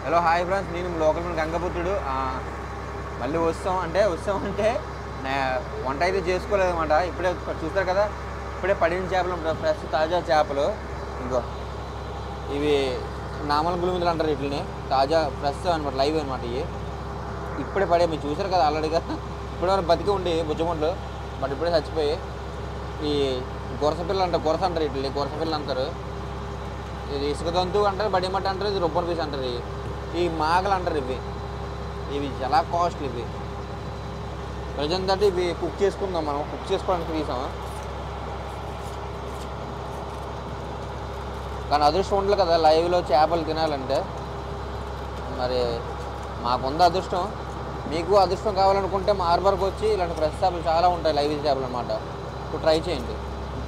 Hello hi friends నేను local మన గంగపుత్రుడు ఆ, మళ్ళీ వస్తాం అంటే వస్తాం అంటే నే- వంట అయితే చేసుకోలేదు అనమాట ఇప్పుడే చూస్తారు కదా ఇప్పుడే పడిన చేపలు ఫ్రెష్ తాజా చేపలు ఇంకో ఇవి నామల గులిమిందులు అంటారు వీటిని తాజా ఫ్రెష్ అనమాట లైవ్ అనమాట ఇవి ఇప్పుడే పడే మీరు చూసారు కదా ఆల్రెడీగా ఇప్పుడే వరకు బతికి ఉండి బుజ్జమంటలు బట్ ఇప్పుడే చచ్చిపోయి ఈ గొరస పిల్లలు అంటారు గొరస అంటారు వీటిని గొరస పిల్లలు అంటారు ఇది ఇసుక దంతు అంటారు బడిమట్ట అంటారు ఇది రుబ్బర్ పీస్ అంటారు ఇవి. ఈ మాగలు అంటారు ఇవి ఇవి చాలా కాస్ట్లీ ఇవి ప్రజెంట్ అంటే ఇవి కుక్ చేసుకుందాం మనం కుక్ చేసుకోవడానికి తీసాం కానీ అదృష్టం ఉండదు కదా లైవ్లో చేపలు తినాలంటే మరి మాకుంది అదృష్టం మీకు అదృష్టం కావాలనుకుంటే మా హార్బర్కి వచ్చి ఇలాంటి ఫ్రెష్ చేపలు చాలా ఉంటాయి లైవ్ చేపలు అనమాట ఇప్పుడు ట్రై చేయండి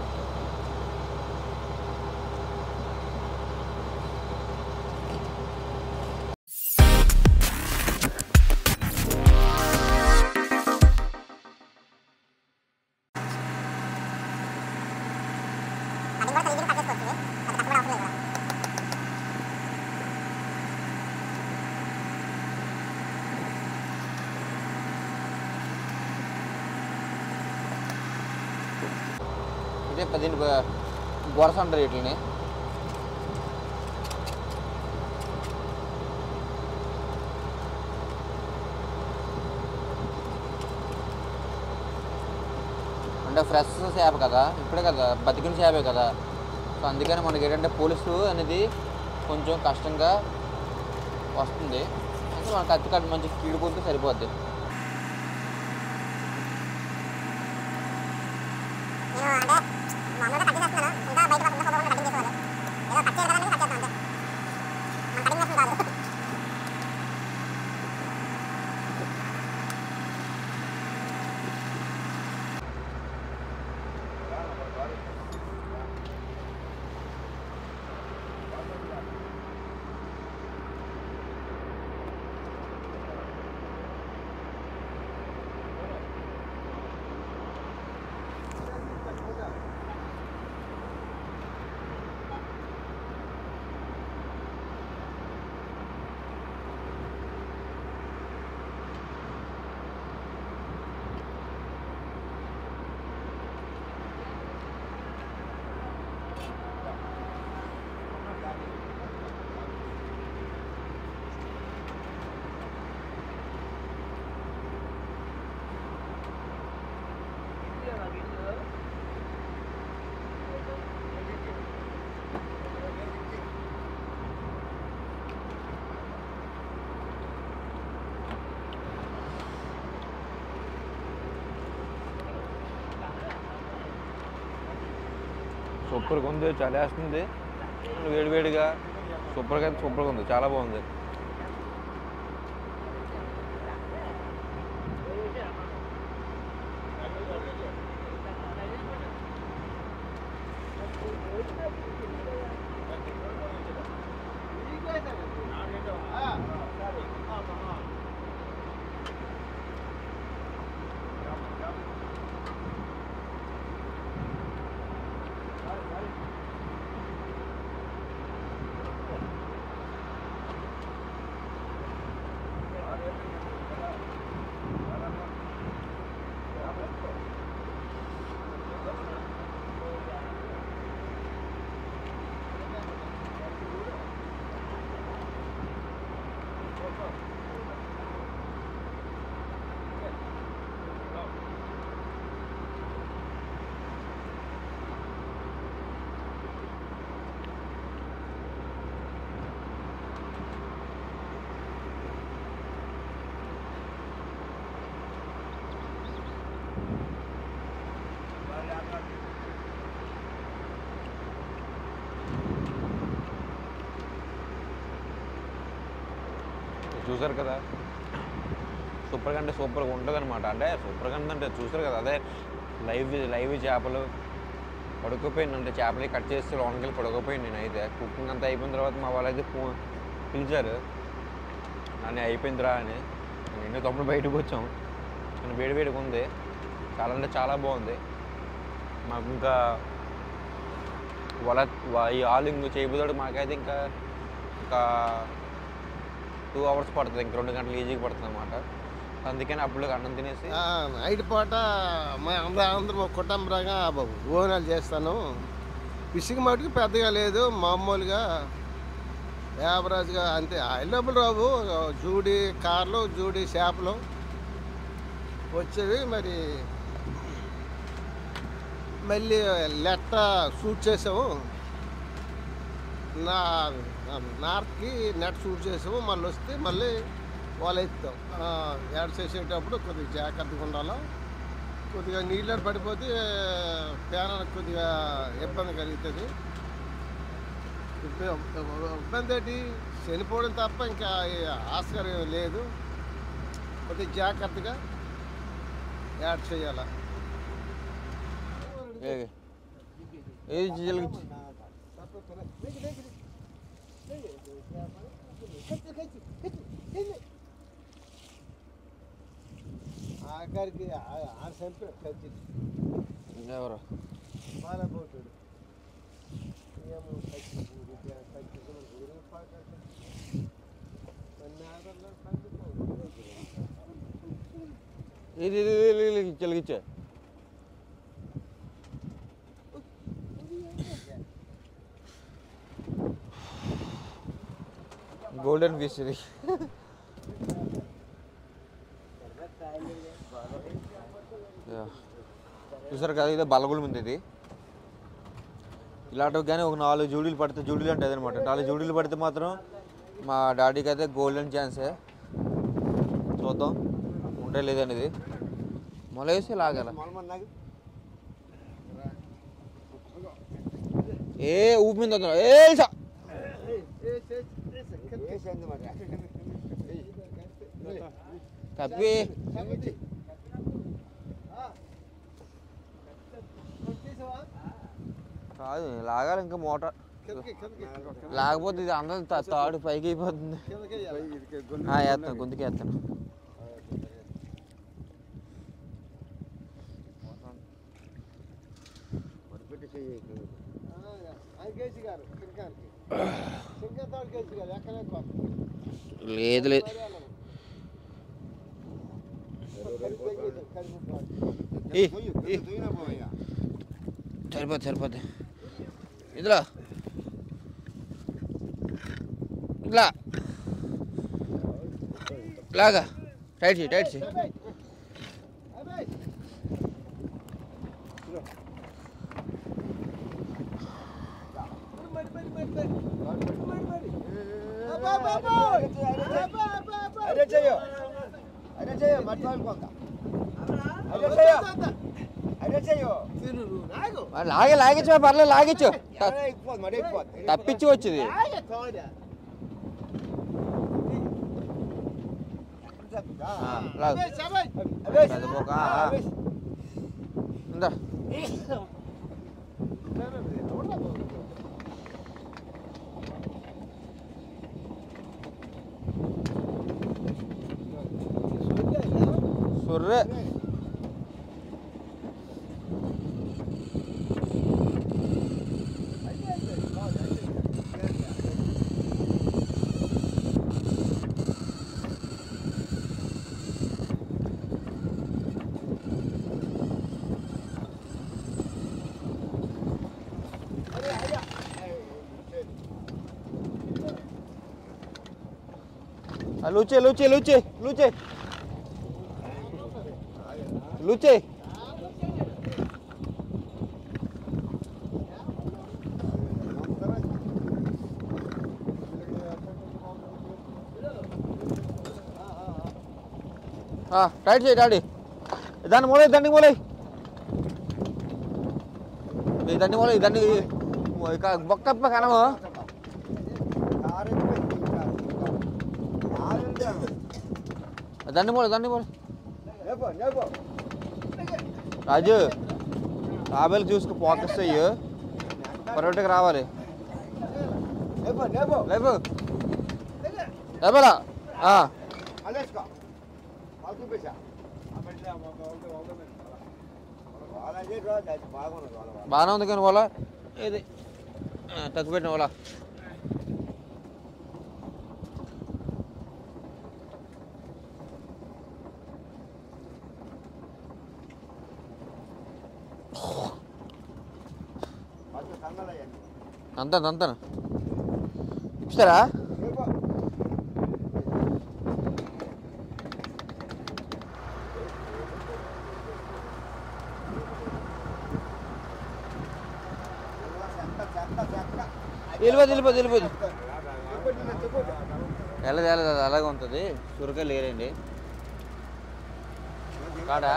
అది కూడా ఈజీగా పట్టేసుకోవచ్చు అది కష్టపడే అవసరం లేదు కూడా ఇదే పదిహేను గొరస అంటారు వీటిని అంటే ఫ్రెష్ చేప కదా ఇప్పుడే కదా బతికిన చేపే కదా సో అందుకని మనకి ఏంటంటే పోలీసు అనేది కొంచెం కష్టంగా వస్తుంది అయితే మన కత్తి కట్టి మంచి కీడుకుంటే సరిపోద్ది నేను అంటే మామూలుగా కట్ చేస్తున్నాను ఇంకా బయట పక్కన పోకుండా కటింగ్ చేసుకోవాలి ఏదో కట్ చేయాలి కదా కట్ చేస్తాను అంతే మన కటింగ్ చేసిన కాదు సూపర్గా ఉంది చలేస్తుంది వేడివేడిగా సూపర్గా అయితే సూపర్గా ఉంది చాలా బాగుంది చూసారు కదా సూపర్గా అంటే సూపర్గా ఉంటుంది అనమాట అంటే సూపర్గా అంటే చూసారు కదా అదే లైవ్ లైవ్ చేపలు పడుకోపోయింది అంటే చేపలు కట్ చేస్తే లోనికి వెళ్ళి పడుకోపోయింది నేనైతే కుకింగ్ అంతా అయిపోయిన తర్వాత మా వాళ్ళైతే ఫోన్ పిలిచారు నన్ను అయిపోయిందిరా అని నేను తమ్ముడు బయటకు వచ్చాం కానీ వేడి వేడిగా ఉంది చాలా అంటే చాలా బాగుంది మాకు ఇంకా వల వా- ఈ ఆలింగ్ చేయబోదాడు మాకైతే ఇంకా ఇంకా టూ అవర్స్ పడుతుంది ఇంక రెండు గంటలు ఈజీగా పడుతుంది అనమాట అందుకని అప్పుడు అన్నం తినేసి ఆ, నైట్ పూట మా అందరం అందరం ఒక కుటుంబరంగా భోజనాలు చేస్తాను ఫిషింగ్ మటుకు పెద్దగా లేదు మామూలుగా యావరేజ్గా అంతే అవైలబుల్ రావు జూడి కార్లు జూడి చేపలు వచ్చేవి మరి మళ్ళీ లెట్ట షూట్ చేసాము నా నార్త్కి నెట్ షూట్ చేసాము మళ్ళీ వస్తే మళ్ళీ వాళ్ళు ఎత్తాం యాడ్ చేసేటప్పుడు కొద్దిగా జాగ్రత్తగా ఉండాలి కొద్దిగా నీళ్ళు పడిపోతే పేనానికి కొద్దిగా ఇబ్బంది కలుగుతుంది ఇబ్బ- ఇబ్బంది ఏంటి చనిపోవడం తప్ప ఇంకా ఆస్కారం ఏమీ లేదు కొద్దిగా జాగ్రత్తగా యాడ్ చేయాలి ఏ- ఏది చిలికి ఆఖరికి ఆరు సెంపర్ ఖర్చు ఎవరు బాలపోతాడు ఏమో ఖర్చు ఖర్చు ఇది ఇది ఇది- ఇది- ఇది చిలికిచ్చే గోల్డెన్ ఫిష్ ఇది యా. చూసారు కదా ఇదే బలగుల ఉంది ఇది ఇలాంటివి కానీ ఒక నాలుగు జూడీలు పడితే జూడీలు అంటే అదనమాట నాలుగు జూడీలు పడితే మాత్రం మా డాడీకి అయితే గోల్డెన్ ఛాన్సే చూద్దాం ఉంటే లేదనేది మొలేసి లాగాల ఏ ఊపి మీద వద్దురా. ఏ సా కప్పి కాదు లాగాలి ఇంకా మోటార్ లేకపోతే ఇది అందరం తా- తాడు పైకి అయిపోతుంది ఆ, వేస్తాను గొంతుకి వేస్తాను కేసీ గారు సింగారికి సింగతాడు కేసీ గారు ఎక్కడే లేదు లేదు ఈ, ఈ. సరిపోద్ది సరిపోద్ది ఇదిలా ఇట్లా ఇలాగా టైట్ చేయి టైట్ చేయి అరే చెయ్యో అరే చెయ్యో మర్చిపోయి అరే చెయ్యో అరే చెయ్యో మరి లాగే లాగించు పర్లేదు లాగించు అరే ఇక్కిపోదు మరి ఇక్కిపోదు తప్పించి వచ్చింది ఆ, లాగు. పెద్ద బొక్క, ఆ, ఆ. ఇందా సొర్రే ఆ, లూచే లూచే లూచే లూచే లూచే ఆ, టైట్ చేయి డాడీ దాన్ని మూలై దాన్ని మూలై ఈ దాన్ని మూలై దాన్ని ఇక బొక్క కనము దాన్ని మూల దాన్ని మూల నేపో నేపో రాజు తాబేలు చూసుకు ఫోకస్ అయ్యి పర్వటకు రావాలి నేపో నేపో లేపు లేపలా ఆ, అలేసుకో వాళ్ళు చూపించా వాళ్ళ చేసి బాగున్నది వాళ్ళ వాళ్ళ బాగానే ఉంది కానీ వాళ్ళ ఏది ఆ, తక్కువ పెట్టిన వాళ్ళ అంత అంతను ఇస్తారా వెళ్ళిపోదు వెళ్ళిపోదు వెళ్ళిపోదు వెళ్ళదు వెళ్ళదు అది అలాగే ఉంటుంది సురకాయలు లేరండి కాడా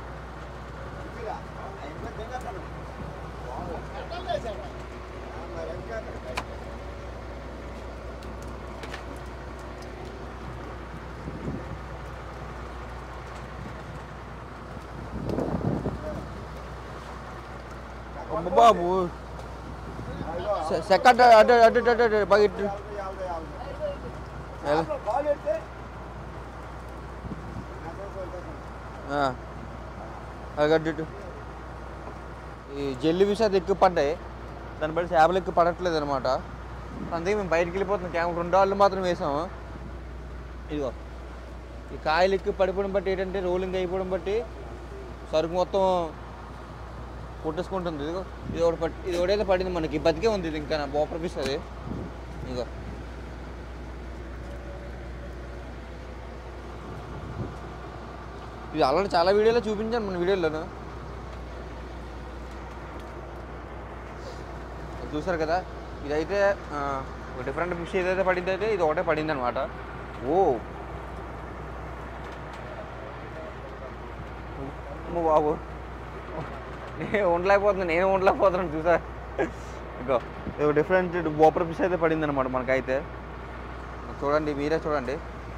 అమ్మ బాబు సెక్క అడ్డు అడ్డు అడ్డు అడ్డు అడ్డు బాగా ఇట్టు ఎలా? ఆ. అది అడ్డు ఇట్టు. ఈ జల్లి విషయాలు ఎక్కువ పడ్డాయి దాన్ని బట్టి చేపలు ఎక్కువ పడట్లేదు అనమాట అందుకే మేము బయటికి వెళ్ళిపోతున్నాం క్యామ్ రెండు వాళ్ళు మాత్రం వేసాము ఇదిగో ఈ కాయలు ఎక్కువ పడిపోవడం బట్టి ఏంటంటే రోలింగ్ అయిపోవడం బట్టి సరుకు మొత్తం కొట్టేసుకుంటుంది ఇదిగో ఇది ఒకటి పట్టి ఇది ఒకటైతే పడింది మనకి బతికే ఉంది ఇది ఇంకా బోపర్ పీస్ అది ఇదిగో ఇది ఆల్రెడీ చాలా వీడియోలో చూపించాను మన వీడియోలోను చూసారు కదా ఇదైతే ఆ, ఒక డిఫరెంట్ ఫిష్ ఏదైతే పడింది అయితే ఇది ఒకటే పడింది అనమాట ఓ అమ్మో బాబు నేను ఉండలేకపోతున్నాను నేను ఉండలేకపోతున్నాను చూసా ఇంకో ఇది డిఫరెంట్ బోపర్ ఫిష్ అయితే పడింది అనమాట మనకైతే చూడండి మీరే చూడండి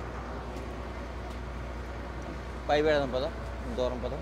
పై పెడదాం పద దూరం పద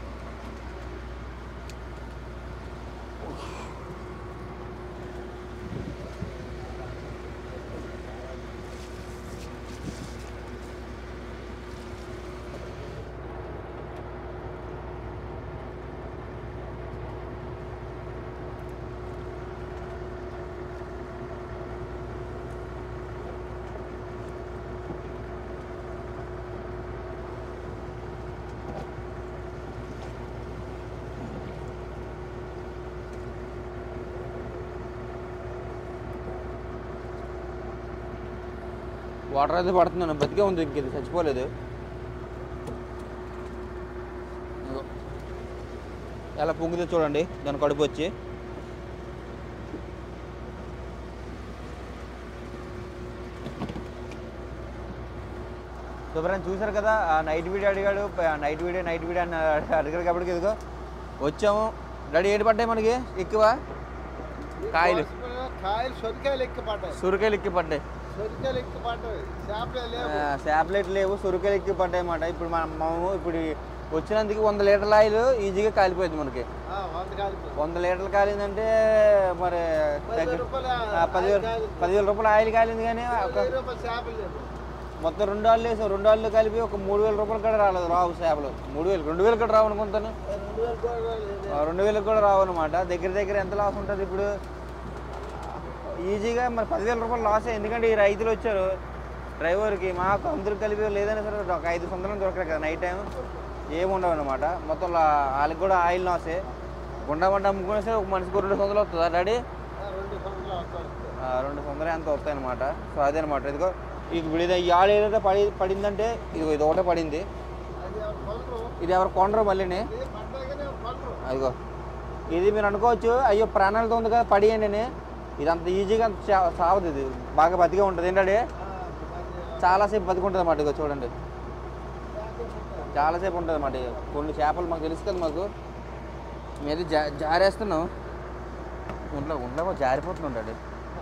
వాటర్ అయితే పడుతున్నాను బతికే ఉంది ఇంక ఇది చచ్చిపోలేదు ఇదిగో. ఎలా పొంగితే చూడండి దాని కడుపు వచ్చి సో ఫ్రెండ్స్ చూసారు కదా ఆ నైట్ వీడియో అడిగాడు ఆ నైట్ వీడియో నైట్ వీడియో అని అడిగాడు కాబట్టి ఇదిగో వచ్చాము రెడీ ఏడు పడ్డాయి మనకి ఎక్కువ కాయలు. కాయలు సొరికాయలు ఎక్కి పడ్డాయి సురకాయలు ఎక్కి పడ్డాయి సొరికాయలు ఎక్కి పడ్డాయి చేపలే లేవు శాప్లెట్ లేవు సురకాయలు ఎక్కి పడ్డాయి అన్నమాట ఇప్పుడు మనం మనము ఇప్పుడు వచ్చినందుకు వంద లీటర్ల ఆయిల్ ఈజీగా కాలిపోయింది మనకి ఆ, వంద కాలిపోయి వంద లీటర్లు కాలిందంటే మరి పదివేల దగ్గర రూపాయల ఆ, పదివేలు ఆయిల్ కాలింది. పదివేల రూపాయలు ఆయిల్ కాలింది కానీ ఒక వెయ్యి రూపాయలు చేపలు లేవు మొత్తం రెండు ఆళ్ళు వేసాం రెండు ఆళ్ళు కలిపి ఒక మూడు వేల రూపాయలు కూడా రాలేదు రావు చేపలు మూడు వేలు రెండు వేలు కూడా రావు అనుకుంటాను రెండు వేలు కూడా లేదు. ఆ, రెండు వేలకు కూడా రావు అనమాట దగ్గర దగ్గర ఎంత లాస్ ఉంటుంది ఇప్పుడు ఈజీగా మరి పదివేల రూపాయలు లాస్ ఎందుకంటే ఈ రైతులు వచ్చారు డ్రైవర్కి మాకు అందరూ కలిపి లేదైనా సరే ఒక ఐదు వందలు దొరకరు కదా నైట్ టైం ఏమి ఉండవు అనమాట మొత్తం లా- వాళ్ళకి కూడా ఆయిల్ లాసే గుండా వంట అమ్ముకునే సరే ఒక మనిషికి రెండు వందలు వస్తుందా డాడీ ఆ, రెండు సంవత్సరాలు వస్తారు ఆ, రెండు వందలు ఎంత వస్తాయి అనమాట సో అదే అనమాట ఇదిగో ఇప్పుడు ఇది ఈ ఆడ ఏదైతే పడి పడిందంటే ఇదిగో ఇది ఒకటే పడింది అది ఎవరు కొనరు. ఇది ఎవరు కొనరు మళ్ళీని ఇది పడ్డాకనే కొనరు. అదిగో ఇది మీరు అనుకోవచ్చు అయ్యో ప్రాణాలతో ఉంది కదా పడియండి అని ఇది అంత ఈజీగా అంత చా- సావదు ఇది బాగా బతికే ఉంటుంది ఏంటంటే ఆ, అది చాలాసేపు బతికుంటుంది అన్నమాట ఇదిగో చూడండి చాలాసేపు ఉంటుంది అన్నమాట ఇక. కొన్ని చేపలు మాకు తెలుసు కదా మాకు మీద జా జారేస్తున్నాం ఒంట్లో ఒంట్లో జారిపోతుంటాడు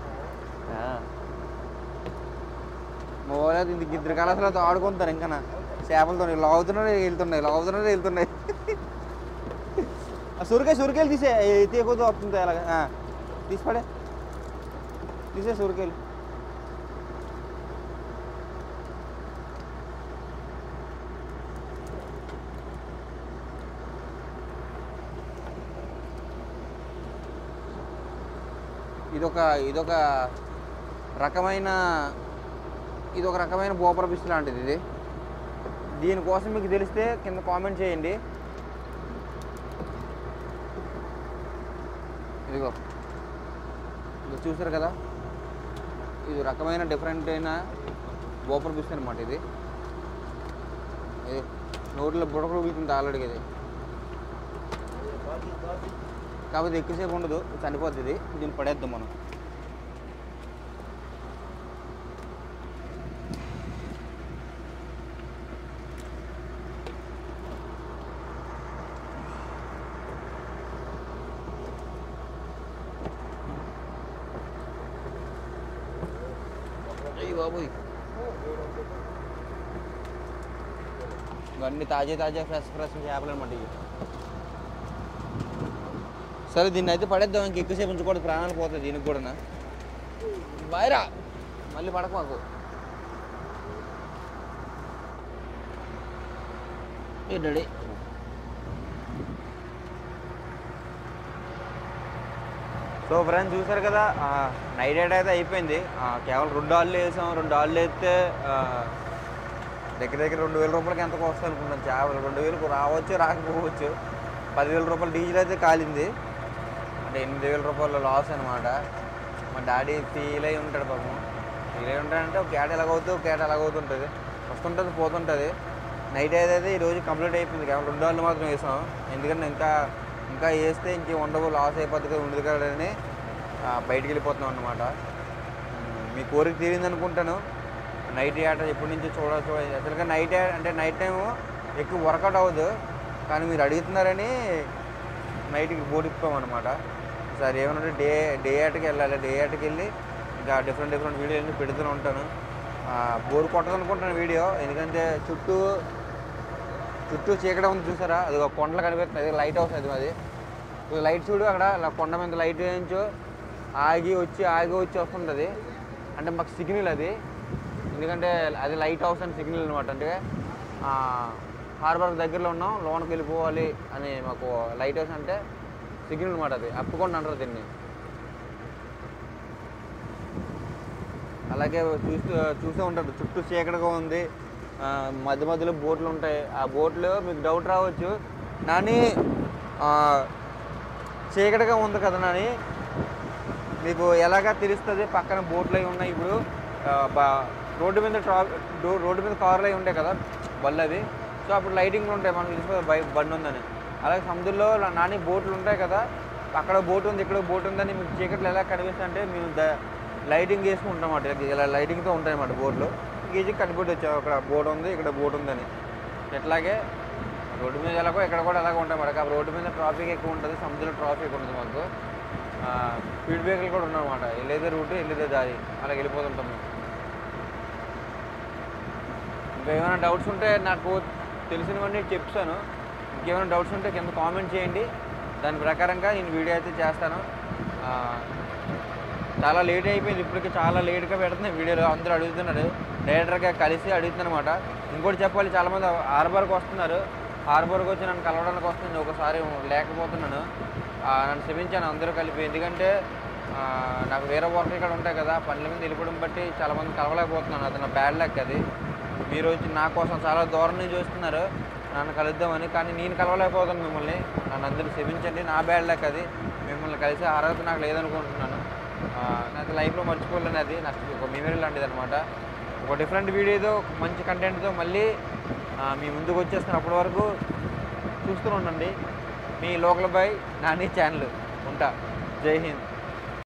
మా వాళ్ళు ఇంక ఇద్దరు కళాశాలతో ఆడుకుంటారు ఇంకా చేపలతో లాగుతున్నాడు వెళ్తున్నాయి లాగుతున్నాడు వెళ్తున్నాయి ఆ సురకాయ సురకాయలు తీసే తీయకూడదు వస్తుంది అలాగా ఆ, తీసి పడే తీసే సురకాయలు ఇదొక ఇదొక రకమైన ఇది ఒక రకమైన బోపర పిస్ లాంటిది ఇది దీనికోసం మీకు తెలిస్తే కింద కామెంట్ చేయండి ఇదిగో ఇది చూసారు కదా ఇది రకమైన డిఫరెంట్ అయిన గోపుర బిస్కెట్ అనమాట ఇది ఇది నోట్లో బుడకలు వీతుంది ఆల్రెడీ ఇది కాకపోతే ఎక్కువసేపు ఉండదు చనిపోద్ది ఇది దీన్ని పడేద్దాం మనం అయ్యి బాబోయ్ ఇవన్నీ తాజా తాజా ఫ్రెష్ ఫ్రెష్ చేపలు అనమాట ఇవి సరే దీన్ని అయితే పడేద్దాం ఇంక ఎక్కువసేపు ఉంచకూడదు ప్రాణాలు పోతాయి దీనికి కూడా బాయ్రా మళ్ళీ పడక మాకు ఏంటండి సో ఫ్రెండ్స్ చూసారు కదా నైట్ రైడ్ అయితే అయిపోయింది ఆ, కేవలం రెండు ఆళ్ళు వేసాం రెండు ఆళ్ళు వేస్తే ఆ, దగ్గర దగ్గర రెండు వేల రూపాయలకి ఎంతకు వస్తుంది అనుకుంటాను చేపలు రెండు వేలకు రావచ్చు రాకపోవచ్చు పదివేల రూపాయలు డీజిల్ అయితే కాలింది అంటే ఎనిమిది వేల రూపాయలు లాస్ అనమాట మా డాడీ ఫీల్ అయి ఉంటాడు పాపం ఫీల్ అయి ఉంటాడంటే ఒక క్యాట్ ఎలాగవుతుంది ఒక క్యాట్ ఎలాగవుతుంటుంది వస్తుంటుంది పోతుంటుంది నైట్ అయితే ఈరోజు కంప్లీట్ అయిపోయింది కేవలం రెండు వాళ్ళు మాత్రం వేసాం ఎందుకంటే ఇంకా ఇంకా వేస్తే ఇంకేం ఉండవు లాస్ అయిపోతుంది కదా ఉండదు కదా అని ఆ, బయటికి వెళ్ళిపోతున్నాం అనమాట మీ కోరిక తీరింది అనుకుంటాను నైట్ ఆట ఎప్పటి నుంచి చూడ చూడ అసలుగా నైట్ అంటే నైట్ టైం ఎక్కువ వర్కౌట్ అవ్వదు కానీ మీరు అడుగుతున్నారని నైట్కి బోట్ ఇప్పామన్నమాట సార్ ఏమన్నా డే డే ఆటకి వెళ్ళాలి డే ఆటకి వెళ్ళి ఇంకా డిఫరెంట్ డిఫరెంట్ వీడియోలు పెడుతూనే ఉంటాను ఆ, బోర్ కొట్టదు అనుకుంటాను వీడియో ఎందుకంటే చుట్టూ చుట్టూ చీకటి ఉంది చూసారా అది ఒక కొండలు కనిపిస్తుంది అది లైట్ హౌస్ అది అది ఇది లైట్ చూడు అక్కడ ఇలా కొండ మీద లైట్ వేయించు ఆగి వచ్చి ఆగి వచ్చి వస్తుంటుంది అంటే మాకు సిగ్నల్ అది ఎందుకంటే అది లైట్ హౌస్ అని సిగ్నల్ అనమాట అంటే హార్బర్ దగ్గరలో ఉన్నాం లోనకి వెళ్ళిపోవాలి అని మాకు లైట్ హౌస్ అంటే సిగ్నల్ అనమాట అది అప్పుకుండా అంటారు దీన్ని అలాగే చూస్తూ చూస్తూ ఉంటారు చుట్టూ చీకటిగా ఉంది ఆ, మధ్య మధ్యలో బోట్లు ఉంటాయి ఆ బోట్లు మీకు డౌట్ రావచ్చు నాని ఆ, చీకటిగా ఉంది కదా నాని మీకు ఎలాగా తెలుస్తుంది పక్కన బోట్లు అవి ఉన్నాయి ఇప్పుడు ఆ, బా- రోడ్డు మీద ట్రా రో- రోడ్డు మీద కార్లు అవి ఉంటాయి కదా బళ్ళు అవి సో అప్పుడు లైటింగ్లు ఉంటాయి మనకు తెలిసిపోతుంది బై బండి ఉందని అలాగే సముద్రంలో లా- నాని బోట్లు ఉంటాయి కదా అక్కడ బోట్ ఉంది ఇక్కడ బోట్ ఉందని మీకు చీకట్లు ఎలా కనిపిస్తుంది అంటే మేము ద లైటింగ్ వేసుకుంటాం అన్నమాట ఇలా లైటింగ్తో ఉంటాయి అన్నమాట బోట్లు ఈజీ కనిపెట్టి వచ్చాము అక్కడ బోట్ ఉంది ఇక్కడ బోట్ ఉందని ఎట్లాగే రోడ్డు మీద ఎలాగో ఇక్కడ కూడా అలాగే ఉంటాయి అన్నమాట కాబట్టి రోడ్డు మీద ట్రాఫిక్ ఎక్కువ ఉంటుంది సముద్రంలో ట్రాఫిక్ ఉంటుంది మాకు స్పీడ్ బ్రేకర్లు కూడా ఉన్నాయన్నమాట వెళ్ళేదే రూట్ వెళ్ళేదే దారి అలా వెళ్ళిపోతుంటాం మేము ఇంకా ఏమైనా డౌట్స్ ఉంటే నాకు తెలిసినవన్నీ చెప్తాను ఇంకేమైనా డౌట్స్ ఉంటే కింద కామెంట్ చేయండి దాని ప్రకారంగా నేను వీడియో అయితే చేస్తాను ఆ, చాలా లేట్ అయిపోయింది ఇప్పటికి చాలా లేట్గా పెడుతున్నాయి వీడియోలు అందరూ అడుగుతున్నారు డైరెక్టర్గా కలిసి అడుగుతున్నమాట ఇంకోటి చెప్పాలి చాలామంది హార్బర్కి వస్తున్నారు హార్బర్కి వచ్చి నన్ను కలవడానికి వస్తుంది ఒకసారి లేకపోతున్నాను ఆ, నన్ను క్షమించాను అందరూ కలిపి ఎందుకంటే ఆ, నాకు వేరే వర్క్ ఇక్కడ ఉంటాయి కదా పనుల మీద వెళ్ళిపోవడం బట్టి చాలామంది కలవలేకపోతున్నాను అది నా బ్యాడ్ లక్ అది మీరు వచ్చి నా కోసం చాలా దూరం నుంచి చూస్తున్నారు నన్ను కలుద్దామని కానీ నేను కలవలేకపోతాను మిమ్మల్ని నన్ను అందరూ క్షమించండి నా బ్యాడ్ లక్ అది మిమ్మల్ని కలిసి అర్హత నాకు లేదనుకుంటున్నాను ఆ, నాకు లైఫ్లో మర్చిపోలేను అది నాకు ఒక మెమరీ లాంటిది అనమాట ఒక డిఫరెంట్ వీడియోతో ఒక మంచి కంటెంట్తో మళ్ళీ ఆ, మీ ముందుకు వచ్చేస్తాను అప్పటి వరకు చూస్తూ ఉండండి మీ లోకల్ బాయ్ నాని ఛానల్ ఉంటా జై హింద్